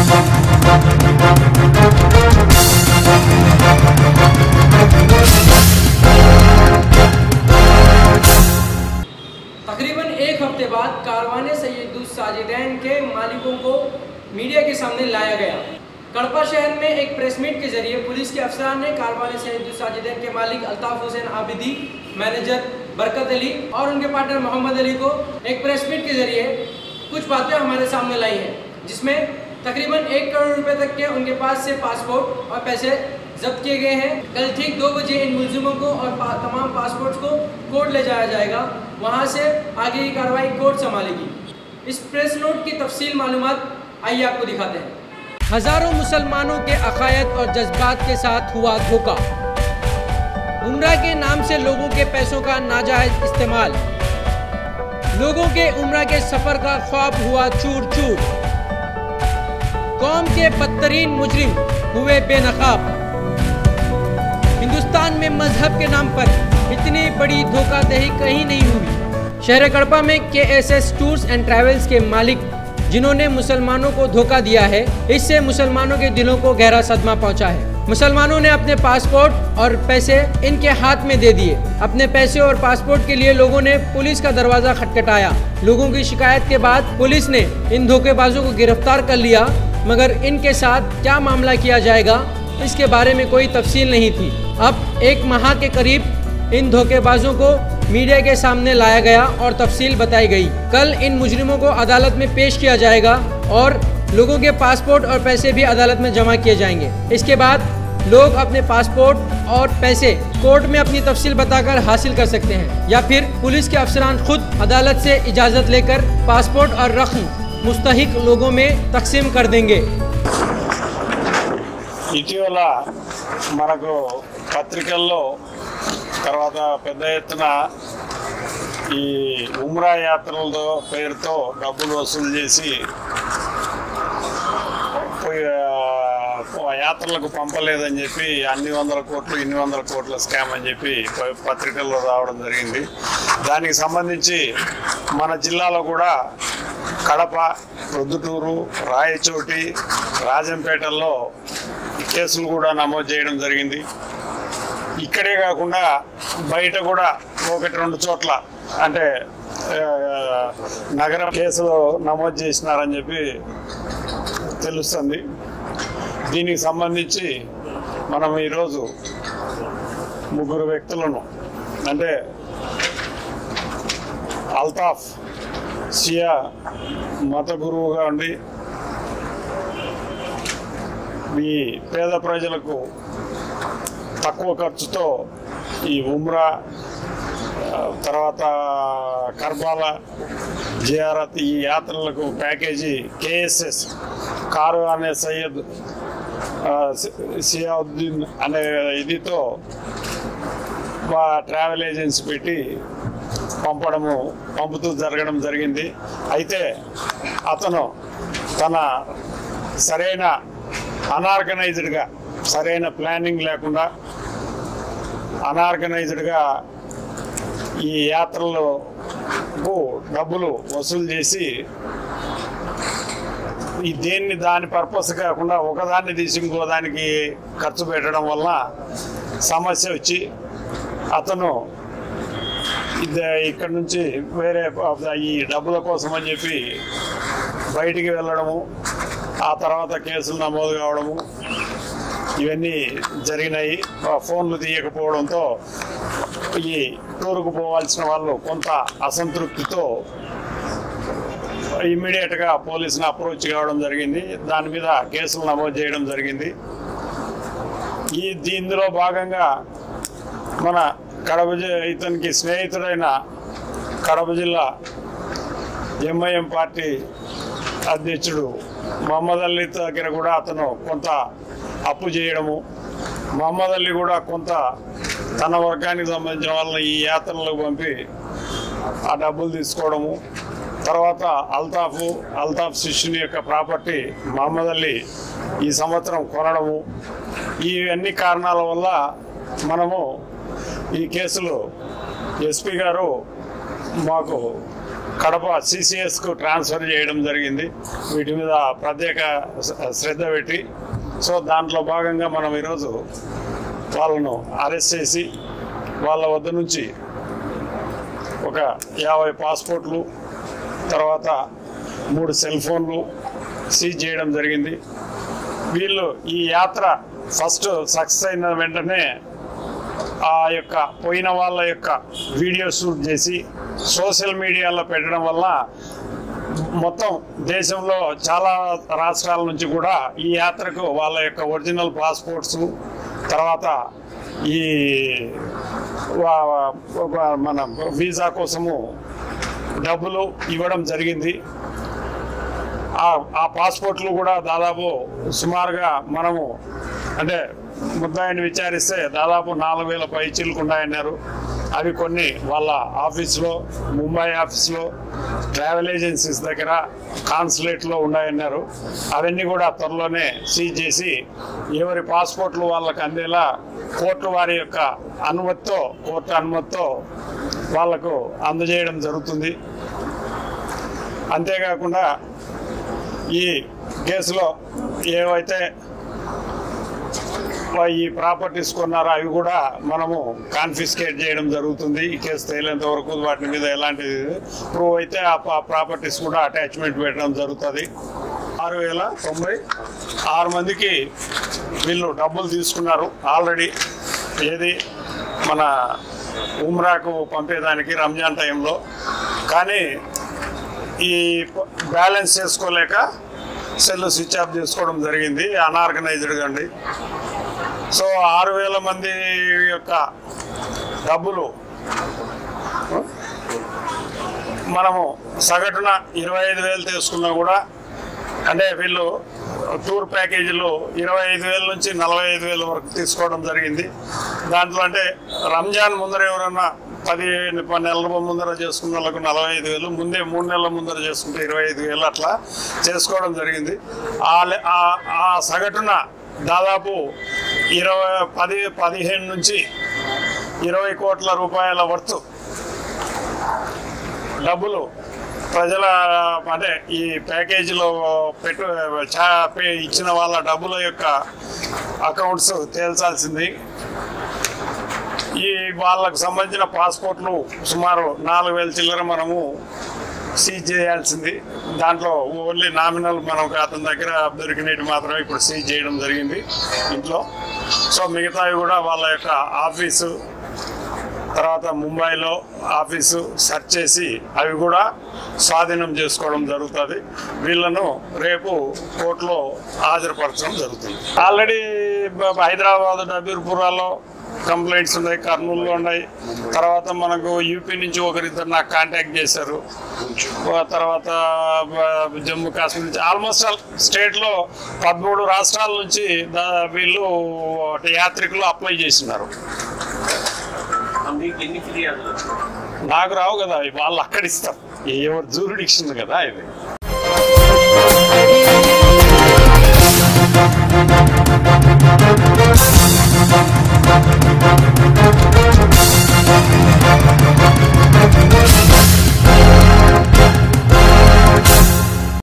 तकरीबन एक हफ्ते बाद कारवाने सैयदुल साजिदैन के मालिकों को मीडिया के सामने लाया गया कड़पा शहर में एक प्रेस मीट के जरिए पुलिस के अफसरान ने कारवाने सैयदुल साजिदैन के मालिक अल्ताफ हुसैन आबिदी मैनेजर बरकत अली और उनके पार्टनर मोहम्मद अली को एक प्रेस मीट के जरिए कुछ बातें हमारे सामने लाई हैं जिसमें तकरीबन एक करोड़ रुपए तक के उनके पास से पासपोर्ट और पैसे जब्त किए गए हैं कल ठीक दो बजे इन मुलजिमों को और पा, तमाम पासपोर्ट्स को कोर्ट ले जाया जाएगा वहाँ से आगे की कार्रवाई कोर्ट संभालेगी इस प्रेस नोट की तफसील मालूम आइए आपको दिखाते हैं हजारों मुसलमानों के अकायद और जज्बात के साथ हुआ धोखा उम्र के नाम से लोगों के पैसों का नाजायज इस्तेमाल लोगों के उम्र के सफर का ख्वाब हुआ चूर चूर कौम के बदतरीन मुजरिम हुए बेनकाब हिंदुस्तान में मजहब के नाम पर इतनी बड़ी धोखाधड़ी कहीं नहीं हुई शहर कड़पा में K S S tours and travels के मालिक जिन्होंने मुसलमानों को धोखा दिया है इससे मुसलमानों के दिलों को गहरा सदमा पहुंचा है मुसलमानों ने अपने पासपोर्ट और पैसे इनके हाथ में दे दिए अपने पैसे और पासपोर्ट के लिए लोगों ने पुलिस का दरवाजा खटखटाया लोगों की शिकायत के बाद पुलिस ने इन धोखेबाजों को गिरफ्तार कर लिया मगर इनके साथ क्या मामला किया जाएगा इसके बारे में कोई तफसील नहीं थी अब एक माह के करीब इन धोखेबाजों को मीडिया के सामने लाया गया और तफसील बताई गई कल इन मुजरिमों को अदालत में पेश किया जाएगा और लोगों के पासपोर्ट और पैसे भी अदालत में जमा किए जाएंगे इसके बाद लोग अपने पासपोर्ट और पैसे कोर्ट में अपनी तफसील बताकर हासिल कर सकते हैं या फिर पुलिस के अफसरान खुद अदालत से इजाज़त लेकर पासपोर्ट और रकम मुस्तहिक लोगों में तकसीम कर देंगे ఇటీవల మనకు పత్రికల్లో తర్వాత పెద్ద ఎత్తున ఈ ఉమ్రా యాత్రలతో పేరుతో డబ్బులు వసూలు చేసి పోయి, ఆ, యాత్రలకు పంపలేదని చెప్పి అన్ని వందల కోట్లు ఇన్ని వందల కోట్ల స్కామ్ అని చెప్పి ప- పత్రికల్లో రావడం జరిగింది దానికి సంబంధించి మన జిల్లాలో కూడా కడప ప్రొద్దుటూరు రాయచోటి రాజంపేటల్లో కేసులు కూడా నమోదు చేయడం జరిగింది ఇక్కడే కాకుండా బయట కూడా ఒకటి రెండు చోట్ల అంటే ఆ, నగర కేసులు నమోదు చేసినారని చెప్పి తెలుస్తుంది దీనికి సంబంధించి మనం ఈరోజు ముగ్గురు వ్యక్తులను అంటే అల్తాఫ్ షియా మత గురువుగా ఉండి ఈ పేద ప్రజలకు తక్కువ ఖర్చుతో ఈ ఉమ్రా ఆ, తర్వాత కర్బాల జియారత్ ఈ యాత్రలకు ప్యాకేజీ కేఎస్ఎస్ కారు అనే సయ్యద్ ఆ, సి- సియావుద్దీన్ అనే ఇదితో మా ట్రావెల్ ఏజెన్సీ పెట్టి పంపడము పంపుతూ జరగడం జరిగింది అయితే అతను తన సరైన అనార్గనైజ్డ్గా సరైన ప్లానింగ్ లేకుండా అనార్గనైజ్డ్గా ఈ యాత్రలకు డబ్బులు వసూలు చేసి ఈ దేన్ని దాని పర్పస్ కాకుండా ఒకదాన్ని తీసి ఇంకో దానికి ఖర్చు పెట్టడం వలన సమస్య వచ్చి అతను ఇది ఇక్కడ నుంచి వేరే ఈ డబ్బుల కోసం అని చెప్పి బయటికి వెళ్ళడము ఆ తర్వాత కేసులు నమోదు కావడము ఇవన్నీ జరిగినాయి ఆ ఫోన్లు తీయకపోవడంతో ఈ టూరుకు పోవాల్సిన వాళ్ళు కొంత అసంతృప్తితో ఇమ్మీడియట్గా పోలీసుని అప్రోచ్ కావడం జరిగింది దాని మీద కేసులు నమోదు చేయడం జరిగింది ఈ దీ- ఇందులో భాగంగా మన కడప జి- ఇతనికి స్నేహితుడైన కడప జిల్లా ఎంఐఎం పార్టీ అధ్యక్షుడు మహమ్మద్ అలీ దగ్గర కూడా అతను కొంత అప్పు చేయడము మహమ్మద్ అలీ కూడా కొంత తన వర్గానికి సంబంధించిన వాళ్ళని ఈ యాత్రలకు పంపి ఆ డబ్బులు తీసుకోవడము తర్వాత అల్తాఫ్ అల్తాఫ్ శిష్యుని యొక్క ప్రాపర్టీ మహమ్మద్ అలీ ఈ సంవత్సరం కొనడము ఈ అన్ని కారణాల వల్ల మనము ఈ కేసులు ఎస్పీ గారు మాకు కడప సిసిఎస్కు ట్రాన్స్ఫర్ చేయడం జరిగింది వీటి మీద ప్రత్యేక శ్ర- శ్రద్ధ పెట్టి సో దాంట్లో భాగంగా మనం ఈరోజు వాళ్ళను అరెస్ట్ చేసి వాళ్ళ వద్ద నుంచి ఒక యాభై పాస్పోర్ట్లు తర్వాత మూడు సెల్ ఫోన్లు సీజ్ చేయడం జరిగింది వీళ్ళు ఈ యాత్ర ఫస్ట్ సక్సెస్ అయిన వెంటనే ఆ యొక్క పోయిన వాళ్ళ యొక్క వీడియో షూట్ చేసి సోషల్ మీడియాలో పెట్టడం వల్ల మొత్తం దేశంలో చాలా రాష్ట్రాల నుంచి కూడా ఈ యాత్రకు వాళ్ళ యొక్క ఒరిజినల్ పాస్పోర్ట్స్ తర్వాత ఈ వా- వా- మన వీసా కోసము డబ్బులు ఇవ్వడం జరిగింది ఆ ఆ పాస్పోర్ట్లు కూడా దాదాపు సుమారుగా మనము అంటే ముద్దాయిని విచారిస్తే దాదాపు నాలుగు వేల పైచీలకు ఉన్నాయన్నారు అవి కొన్ని వాళ్ళ ఆఫీస్లో ముంబై ఆఫీస్లో ట్రావెల్ ఏజెన్సీస్ దగ్గర కాన్సులేట్లో ఉన్నాయన్నారు అవన్నీ కూడా త్వరలోనే సీజ్ చేసి ఎవరి పాస్పోర్ట్లు వాళ్ళకి అందేలా కోర్టు వారి యొక్క అనుమతితో కోర్టు అనుమతితో వాళ్లకు అందజేయడం జరుగుతుంది అంతేకాకుండా ఈ కేసులో ఏవైతే వా- ఈ ప్రాపర్టీస్ కొన్నారో అవి కూడా మనము కాన్ఫిస్కేట్ చేయడం జరుగుతుంది ఈ కేసు తేలేంత వరకు వాటి మీద ఎలాంటి ప్రూవ్ అయితే ఆ ప్రాపర్టీస్ కూడా అటాచ్మెంట్ పెట్టడం జరుగుతుంది ఆరు వేల తొంభై ఆరు మందికి వీళ్ళు డబ్బులు తీసుకున్నారు ఆల్రెడీ ఏది మన ఉమ్రాకు పంపేదానికి రంజాన్ టైంలో కానీ ఈ బ్యాలెన్స్ చేసుకోలేక సెల్ స్విచ్ ఆఫ్ చేసుకోవడం జరిగింది అనార్గనైజ్డ్గా అండి సో ఆరు వేల మంది యొక్క డబ్బులు మనము సగటున ఇరవై ఐదు వేలు తీసుకున్నా కూడా అంటే వీళ్ళు టూర్ ప్యాకేజీలు ఇరవై ఐదు వేల నుంచి నలభై ఐదు వేల వరకు తీసుకోవడం జరిగింది దాంట్లో అంటే రంజాన్ ముందర ఎవరన్నా పది పది నెలల ముందర చేసుకున్న వాళ్ళకు నలభై ఐదు వేలు ముందే మూడు నెలల ముందర చేసుకుంటే ఇరవై ఐదు వేలు అట్లా చేసుకోవడం జరిగింది ఆ లె- ఆ- ఆ సగటున దాదాపు ఇరవై పది పదిహేను నుంచి ఇరవై కోట్ల రూపాయల వర్తు డబ్బులు ప్రజల అంటే ఈ ప్యాకేజీలో పెట్టు చా- పే- ఇచ్చిన వాళ్ళ డబ్బుల యొక్క అకౌంట్స్ తేల్చాల్సింది ఈ వాళ్ళకు సంబంధించిన పాస్పోర్ట్లు సుమారు నాలుగు వేల చిల్లర మనము సీజ్ చేయాల్సింది దాంట్లో ఓన్లీ నామినల్ మనకు అతని దగ్గర దొరికినవి మాత్రమే ఇప్పుడు సీజ్ చేయడం జరిగింది ఇంట్లో సో మిగతావి కూడా వాళ్ళ యొక్క ఆఫీసు తర్వాత ముంబైలో ఆఫీసు సెర్చ్ చేసి అవి కూడా స్వాధీనం చేసుకోవడం జరుగుతుంది వీళ్ళను రేపు కోర్టులో హాజరుపరచడం జరుగుతుంది ఆల్రెడీ బ- హైదరాబాద్ డబీర్పురాలో కంప్లైంట్స్ ఉన్నాయి కర్నూలులో ఉన్నాయి తర్వాత మనకు యూపీ నుంచి ఒకరిద్దరు నాకు కాంటాక్ట్ చేశారు ఆ తర్వాత బ- జమ్మూ కాశ్మీర్ నుంచి ఆల్మోస్ట్ ఆల్ స్టేట్లో పదమూడు రాష్ట్రాల నుంచి దా- వీళ్ళు యాత్రికులు అప్లై చేసినారు మీకు ఎన్ని ఫిర్యాదులు నాకు రావు కదా అవి వాళ్ళు అక్కడ ఇస్తారు ఎవరు జూరిడిక్షన్ కదా ఇది